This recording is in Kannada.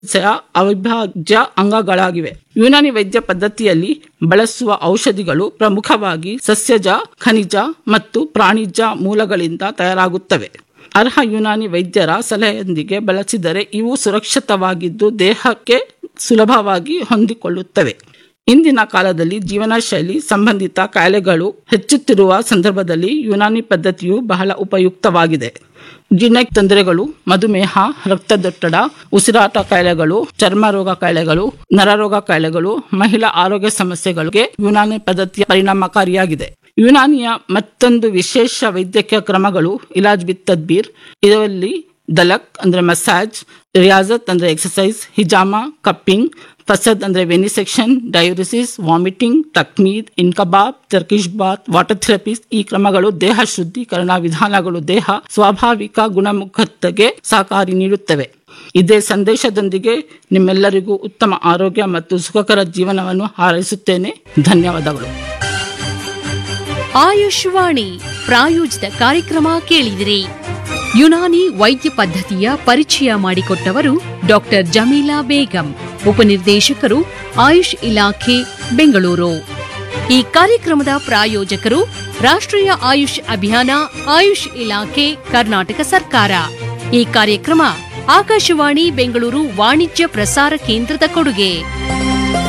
ಚಿಕಿತ್ಸೆಯ ಅವಿಭಾಜ್ಯ ಅಂಗಗಳಾಗಿವೆ ಯುನಾನಿ ವೈದ್ಯ ಪದ್ಧತಿಯಲ್ಲಿ ಬಳಸುವ ಔಷಧಿಗಳು ಪ್ರಮುಖವಾಗಿ ಸಸ್ಯಜ ಖನಿಜ ಮತ್ತು ಪ್ರಾಣಿಜ ಮೂಲಗಳಿಂದ ತಯಾರಾಗುತ್ತವೆ ಅರ್ಹ ಯುನಾನಿ ವೈದ್ಯರ ಸಲಹೆಯೊಂದಿಗೆ ಬಳಸಿದರೆ ಇವು ಸುರಕ್ಷಿತವಾಗಿದ್ದು ದೇಹಕ್ಕೆ ಸುಲಭವಾಗಿ ಹೊಂದಿಕೊಳ್ಳುತ್ತವೆ ಇಂದಿನ ಕಾಲದಲ್ಲಿ ಜೀವನ ಶೈಲಿ ಸಂಬಂಧಿತ ಕಾಯಿಲೆಗಳು ಹೆಚ್ಚುತ್ತಿರುವ ಸಂದರ್ಭದಲ್ಲಿ ಯುನಾನಿ ಪದ್ಧತಿಯು ಬಹಳ ಉಪಯುಕ್ತವಾಗಿದೆ ಜೀರ್ಣ ತೊಂದರೆಗಳು ಮಧುಮೇಹ ರಕ್ತದೊತ್ತಡ ಉಸಿರಾಟ ಕಾಯಿಲೆಗಳು ಚರ್ಮ ರೋಗ ಕಾಯಿಲೆಗಳು ನರರೋಗ ಕಾಯಿಲೆಗಳು ಮಹಿಳಾ ಆರೋಗ್ಯ ಸಮಸ್ಯೆಗಳಿಗೆ ಯುನಾನಿ ಪದ್ಧತಿಯ ಪರಿಣಾಮಕಾರಿಯಾಗಿದೆ ಯುನಾನಿಯ ಮತ್ತೊಂದು ವಿಶೇಷ ವೈದ್ಯಕೀಯ ಕ್ರಮಗಳು ಇಲಾಜ್ ಬಿತ್ ತದ್ಬೀರ್ ಇದರಲ್ಲಿ ದಲಕ್ ಅಂದ್ರೆ ಮಸಾಜ್ ರಿಯಾಜತ್ ಅಂದ್ರೆ ಎಕ್ಸಸೈಸ್ ಹಿಜಾಮ ಕಪ್ಪಿಂಗ್ ಫಸದ್ ಅಂದ್ರೆ ವೆನಿಸೆಕ್ಷನ್ ಡಯೂರಿಸಿಸ್ ವಾಮಿಟಿಂಗ್ ಟಕ್ಮೀದ್ ಇನ್ಕಬಾಬ್ ಟರ್ಕಿಶ್ ಬಾತ್ ವಾಟರ್ ಥೆರಪಿಸ್ ಈ ಕ್ರಮಗಳು ದೇಹ ಶುದ್ಧೀಕರಣ ವಿಧಾನಗಳು ದೇಹ ಸ್ವಾಭಾವಿಕ ಗುಣಮುಖತೆಗೆ ಸಹಕಾರಿ ನೀಡುತ್ತವೆ ಇದೇ ಸಂದೇಶದೊಂದಿಗೆ ನಿಮ್ಮೆಲ್ಲರಿಗೂ ಉತ್ತಮ ಆರೋಗ್ಯ ಮತ್ತು ಸುಖಕರ ಜೀವನವನ್ನು ಹಾರೈಸುತ್ತೇನೆ ಧನ್ಯವಾದಗಳು ಆಯುಷ್ವಾಣಿ ಪ್ರಾಯೋಜಿತ ಕಾರ್ಯಕ್ರಮ ಕೇಳಿದಿರಿ ಯುನಾನಿ ವೈದ್ಯ ಪದ್ಧತಿಯ ಪರಿಚಯ ಮಾಡಿಕೊಟ್ಟವರು ಡಾಕ್ಟರ್ ಜಮೀಲಾ ಬೇಗಂ ಉಪನಿರ್ದೇಶಕರು ಆಯುಷ್ ಇಲಾಖೆ ಬೆಂಗಳೂರು ಈ ಕಾರ್ಯಕ್ರಮದ ಪ್ರಾಯೋಜಕರು ರಾಷ್ಟ್ರೀಯ ಆಯುಷ್ ಅಭಿಯಾನ ಆಯುಷ್ ಇಲಾಖೆ ಕರ್ನಾಟಕ ಸರ್ಕಾರ ಈ ಕಾರ್ಯಕ್ರಮ ಆಕಾಶವಾಣಿ ಬೆಂಗಳೂರು ವಾಣಿಜ್ಯ ಪ್ರಸಾರ ಕೇಂದ್ರದ ಕೊಡುಗೆ